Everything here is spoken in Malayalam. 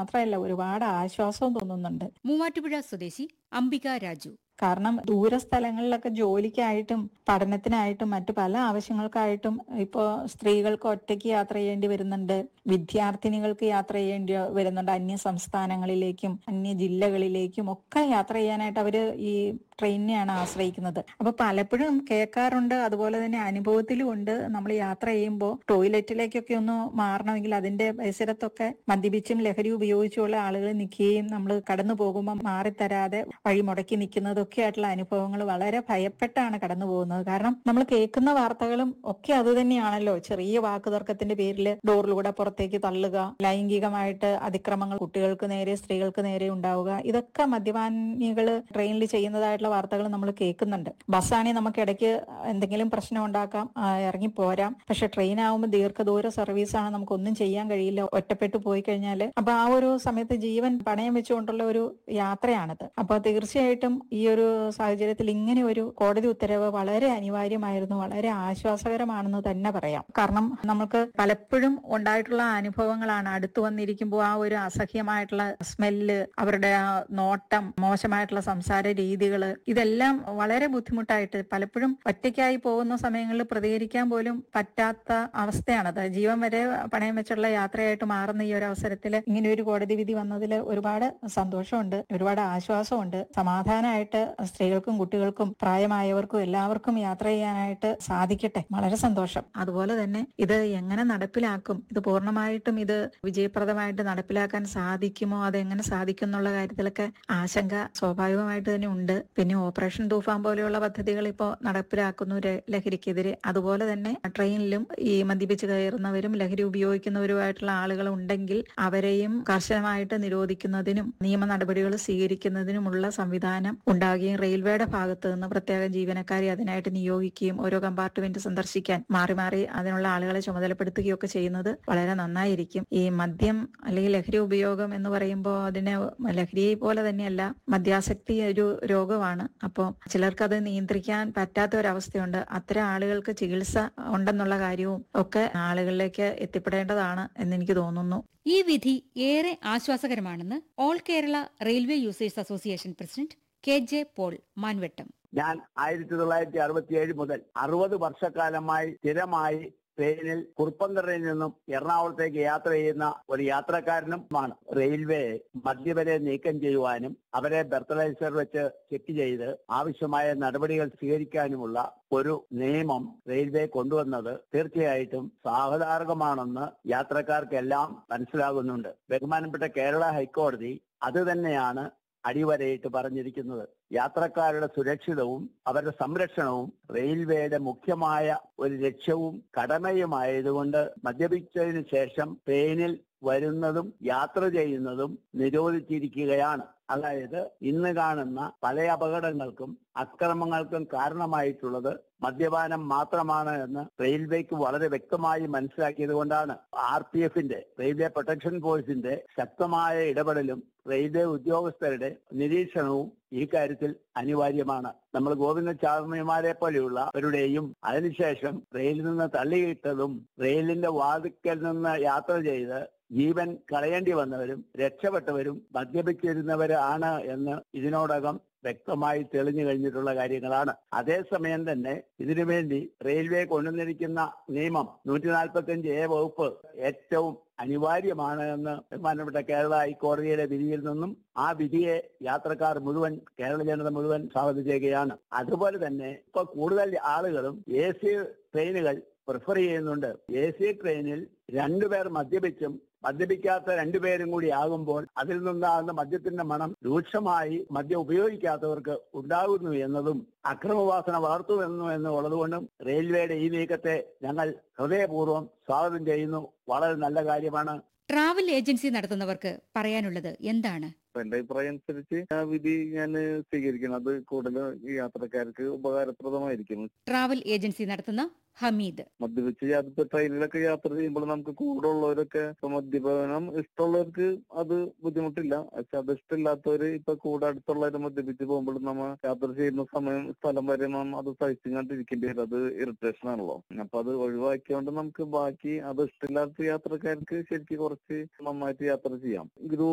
മാത്രമല്ല ഒരുപാട് ആശ്വാസവും തോന്നുന്നുണ്ട് മൂവാറ്റുപുഴ സ്വദേശി അംബിക രാജു കാരണം ദൂര സ്ഥലങ്ങളിലൊക്കെ ജോലിക്കായിട്ടും പഠനത്തിനായിട്ടും മറ്റു പല ആവശ്യങ്ങൾക്കായിട്ടും ഇപ്പോൾ സ്ത്രീകൾക്ക് ഒറ്റയ്ക്ക് യാത്ര ചെയ്യേണ്ടി വരുന്നുണ്ട് വിദ്യാർത്ഥിനികൾക്ക് യാത്ര ചെയ്യേണ്ടി വരുന്നുണ്ട് അന്യ സംസ്ഥാനങ്ങളിലേക്കും അന്യ ജില്ലകളിലേക്കും ഒക്കെ യാത്ര ചെയ്യാനായിട്ട് അവര് ഈ ട്രെയിനിനെയാണ് ആശ്രയിക്കുന്നത് അപ്പൊ പലപ്പോഴും കേൾക്കാറുണ്ട് അതുപോലെ തന്നെ അനുഭവത്തിലും ഉണ്ട് നമ്മൾ യാത്ര ചെയ്യുമ്പോൾ ടോയ്ലറ്റിലേക്കൊക്കെ ഒന്ന് മാറണമെങ്കിൽ അതിന്റെ പരിസരത്തൊക്കെ മദ്യപിച്ചും ലഹരി ഉപയോഗിച്ചുള്ള ആളുകൾ നിൽക്കുകയും നമ്മൾ കടന്നു പോകുമ്പോൾ മാറിത്തരാതെ വഴി മുടക്കി നിൽക്കുന്നതൊക്കെ ആയിട്ടുള്ള അനുഭവങ്ങൾ വളരെ ഭയപ്പെട്ടാണ് കടന്നു പോകുന്നത് കാരണം നമ്മൾ കേൾക്കുന്ന വാർത്തകളും ഒക്കെ അത് തന്നെയാണല്ലോ ചെറിയ വാക്കുതർക്കത്തിന്റെ പേരിൽ ഡോറിലൂടെ പുറത്തേക്ക് തള്ളുക ലൈംഗികമായിട്ട് അതിക്രമങ്ങൾ കുട്ടികൾക്ക് നേരെ സ്ത്രീകൾക്ക് നേരെ ഉണ്ടാവുക ഇതൊക്കെ മദ്യപാനികൾ ട്രെയിനിൽ ചെയ്യുന്നതായിട്ടുള്ള വാർത്തകൾ നമ്മൾ കേൾക്കുന്നുണ്ട് ബസ്സാണെങ്കിൽ നമുക്ക് ഇടയ്ക്ക് എന്തെങ്കിലും പ്രശ്നം ഉണ്ടാക്കാം ആ, ഇറങ്ങി പോരാം പക്ഷെ ട്രെയിൻ ആവുമ്പോൾ ദീർഘദൂര സർവീസാണ് നമുക്കൊന്നും ചെയ്യാൻ കഴിയില്ല ഒറ്റപ്പെട്ടു പോയി കഴിഞ്ഞാൽ അപ്പൊ ആ ഒരു സമയത്ത് ജീവൻ പണയം വെച്ചുകൊണ്ടുള്ള ഒരു യാത്രയാണിത് അപ്പൊ തീർച്ചയായിട്ടും ഈ ഒരു സാഹചര്യത്തിൽ ഇങ്ങനെ ഒരു കോടതി ഉത്തരവ് വളരെ അനിവാര്യമായിരുന്നു വളരെ ആശ്വാസകരമാണെന്ന് തന്നെ പറയാം കാരണം നമുക്ക് പലപ്പോഴും ഉണ്ടായിട്ടുള്ള അനുഭവങ്ങളാണ് അടുത്തു വന്നിരിക്കുമ്പോൾ ആ ഒരു അസഹ്യമായിട്ടുള്ള സ്മെല്ല് അവരുടെ ആ നോട്ടം മോശമായിട്ടുള്ള സംസാര രീതികള് ഇതെല്ലാം വളരെ ബുദ്ധിമുട്ടായിട്ട് പലപ്പോഴും ഒറ്റയ്ക്കായി പോകുന്ന സമയങ്ങളിൽ പ്രതികരിക്കാൻ പോലും പറ്റാത്ത അവസ്ഥയാണത് ജീവൻ വരെ പണയം വെച്ചുള്ള യാത്രയായിട്ട് മാറുന്ന ഈ ഒരു അവസരത്തിൽ ഇങ്ങനെ ഒരു കോടതി വിധി വന്നതിൽ ഒരുപാട് സന്തോഷമുണ്ട് ഒരുപാട് ആശ്വാസമുണ്ട് സമാധാനമായിട്ട് സ്ത്രീകൾക്കും കുട്ടികൾക്കും പ്രായമായവർക്കും എല്ലാവർക്കും യാത്ര ചെയ്യാനായിട്ട് സാധിക്കട്ടെ വളരെ സന്തോഷം അതുപോലെ തന്നെ ഇത് എങ്ങനെ നടപ്പിലാക്കും ഇത് പൂർണ്ണമായിട്ടും ഇത് വിജയപ്രദമായിട്ട് നടപ്പിലാക്കാൻ സാധിക്കുമോ അത് എങ്ങനെ സാധിക്കും എന്നുള്ള കാര്യത്തിലൊക്കെ ആശങ്ക സ്വാഭാവികമായിട്ട് തന്നെ ഉണ്ട് പിന്നെ ഓപ്പറേഷൻ തൂഫാൻ പോലെയുള്ള പദ്ധതികൾ ഇപ്പോൾ നടപ്പിലാക്കുന്നു ര- ലഹരിക്കെതിരെ അതുപോലെ തന്നെ ട്രെയിനിലും ഈ മദ്യപിച്ച് കയറുന്നവരും ലഹരി ഉപയോഗിക്കുന്നവരുമായിട്ടുള്ള ആളുകൾ ഉണ്ടെങ്കിൽ അവരെയും കർശനമായിട്ട് നിരോധിക്കുന്നതിനും നിയമ നടപടികൾ സ്വീകരിക്കുന്നതിനുമുള്ള സംവിധാനം ഉണ്ടാകുകയും റെയിൽവേയുടെ ഭാഗത്ത് നിന്ന് പ്രത്യേക ജീവനക്കാരെ അതിനായിട്ട് നിയോഗിക്കുകയും ഓരോ കമ്പാർട്ട്മെന്റ് സന്ദർശിക്കാൻ മാറി മാറി അതിനുള്ള ആളുകളെ ചുമതലപ്പെടുത്തുകയൊക്കെ ചെയ്യുന്നത് വളരെ നന്നായിരിക്കും ഈ മദ്യം അല്ലെങ്കിൽ ലഹരി ഉപയോഗം എന്ന് പറയുമ്പോൾ അതിനെ ലഹരിയെ പോലെ തന്നെയല്ല മദ്യാസക്തി ഒരു രോഗമാണ് അപ്പോൾ ചിലർക്ക് അത് നിയന്ത്രിക്കാൻ പറ്റാത്ത ഒരവസ്ഥയുണ്ട് അത്തരം ആളുകൾക്ക് ചികിത്സ ഉണ്ടെന്നുള്ള കാര്യവും ഒക്കെ ആളുകളിലേക്ക് എത്തിപ്പെടേണ്ടതാണ് എന്ന് എനിക്ക് തോന്നുന്നു ഈ വിധി ഏറെ ആശ്വാസകരമാണെന്ന് all Kerala railway users association president K J Paul Manvettom ഞാൻ ആയിരത്തി തൊള്ളായിരത്തി അറുപത്തിയേഴ് മുതൽ അറുപത് വർഷക്കാലമായി സ്ഥിരമായി ട്രെയിനിൽ കുറുപ്പന്തറയിൽ നിന്നും എറണാകുളത്തേക്ക് യാത്ര ചെയ്യുന്ന ഒരു യാത്രക്കാരനുമാണ് റെയിൽവേ മദ്യവരെ നീക്കം ചെയ്യുവാനും അവരെ ബെർത്തലൈസർ വെച്ച് ചെക്ക് ചെയ്ത് ആവശ്യമായ നടപടികൾ സ്വീകരിക്കാനുമുള്ള ഒരു നിയമം റെയിൽവേ കൊണ്ടുവന്നത് തീർച്ചയായിട്ടും സാഹതാർഹമാണെന്ന് യാത്രക്കാർക്കെല്ലാം മനസ്സിലാകുന്നുണ്ട് ബഹുമാനപ്പെട്ട കേരള ഹൈക്കോടതി അത് തന്നെയാണ് അടിവരയിട്ട് പറഞ്ഞിരിക്കുന്നത് യാത്രക്കാരുടെ സുരക്ഷിതവും അവരുടെ സംരക്ഷണവും റെയിൽവേയുടെ മുഖ്യമായ ഒരു ലക്ഷ്യവും കടമയുമായതുകൊണ്ട് മദ്യപിച്ചതിന് ശേഷം ട്രെയിനിൽ വരുന്നതും യാത്ര ചെയ്യുന്നതും നിരോധിച്ചിരിക്കുകയാണ് അതായത് ഇന്ന് കാണുന്ന പല അപകടങ്ങൾക്കും അക്രമങ്ങൾക്കും കാരണമായിട്ടുള്ളത് മദ്യപാനം മാത്രമാണ് എന്ന് റെയിൽവേക്ക് വളരെ വ്യക്തമായി മനസ്സിലാക്കിയത് കൊണ്ടാണ് ആർ പി എഫിന്റെ റെയിൽവേ പ്രൊട്ടക്ഷൻ ഫോഴ്സിന്റെ ശക്തമായ ഇടപെടലും റെയിൽവേ ഉദ്യോഗസ്ഥരുടെ നിരീക്ഷണവും ഈ കാര്യത്തിൽ അനിവാര്യമാണ് നമ്മൾ ഗോവിന്ദ ചാർമിമാരെ പോലെയുള്ളവരുടെയും അതിനുശേഷം റെയിലിൽ നിന്ന് തള്ളിയിട്ടതും റെയിലിന്റെ വാതിക്കൽ നിന്ന് യാത്ര ചെയ്ത് ജീവൻ കളയേണ്ടി വന്നവരും രക്ഷപ്പെട്ടവരും മദ്യപിച്ചിരുന്നവരാണ് എന്ന് ഇതിനോടകം വ്യക്തമായി തെളിഞ്ഞു കഴിഞ്ഞിട്ടുള്ള കാര്യങ്ങളാണ് അതേസമയം തന്നെ ഇതിനുവേണ്ടി റെയിൽവേ കൊണ്ടുവന്നിരിക്കുന്ന നിയമം നൂറ്റി നാൽപ്പത്തി അഞ്ച് എ വകുപ്പ് ഏറ്റവും അനിവാര്യമാണ് എന്ന് ബഹുമാനപ്പെട്ട കേരള ഹൈക്കോടതിയുടെ വിധിയിൽ നിന്നും ആ വിധിയെ യാത്രക്കാർ മുഴുവൻ കേരള ജനത മുഴുവൻ സ്വാഗതം ചെയ്യുകയാണ് അതുപോലെ തന്നെ ഇപ്പൊ കൂടുതൽ ആളുകളും എ സി ട്രെയിനുകൾ പ്രിഫർ ചെയ്യുന്നുണ്ട് എ സി ട്രെയിനിൽ രണ്ടുപേർ മദ്യപിച്ചും മദ്യപിക്കാത്ത രണ്ടുപേരും കൂടി ആകുമ്പോൾ അതിൽ നിന്നാകുന്ന മദ്യത്തിന്റെ മണം രൂക്ഷമായി മദ്യം ഉപയോഗിക്കാത്തവർക്ക് ഉണ്ടാകുന്നു എന്നതും അക്രമവാസന വളർത്തുമെന്നു എന്നുള്ളത് കൊണ്ടും റെയിൽവേയുടെ ഈ നീക്കത്തെ ഞങ്ങൾ ഹൃദയപൂർവ്വം സ്വാഗതം ചെയ്യുന്നു വളരെ നല്ല കാര്യമാണ് ട്രാവൽ ഏജൻസി നടത്തുന്നവർക്ക് പറയാനുള്ളത് എന്താണ് എന്റെ അഭിപ്രായം അനുസരിച്ച് ആ വിധി ഞാൻ സ്വീകരിക്കണം അത് കൂടുതൽ ഈ യാത്രക്കാർക്ക് ഉപകാരപ്രദമായിരിക്കും ട്രാവൽ ഏജൻസി നടത്തുന്ന ഹമീദ് മദ്യപിച്ച് അതിപ്പോ ട്രെയിനിലൊക്കെ യാത്ര ചെയ്യുമ്പോൾ നമുക്ക് കൂടെ ഉള്ളവരൊക്കെ ഇപ്പൊ മദ്യപാനം ഇഷ്ടമുള്ളവർക്ക് അത് ബുദ്ധിമുട്ടില്ല പക്ഷെ അത് ഇഷ്ടമില്ലാത്തവര് ഇപ്പൊ കൂടെ അടുത്തുള്ളവര് മദ്യപിച്ച് പോകുമ്പോൾ നമ്മ യാത്ര ചെയ്യുന്ന സമയം സ്ഥലം വരെ നാം അത് സഹിച്ചുകൊണ്ടിരിക്കേണ്ടി വരും അത് ഇറിറ്റേഷൻ ആണല്ലോ അപ്പൊ അത് ഒഴിവാക്കിയോണ്ട് നമുക്ക് ബാക്കി അത് ഇഷ്ടമില്ലാത്ത യാത്രക്കാർക്ക് ശരിക്കും കുറച്ച് നന്നായിട്ട് യാത്ര ചെയ്യാം ഗ്രൂപ്പ്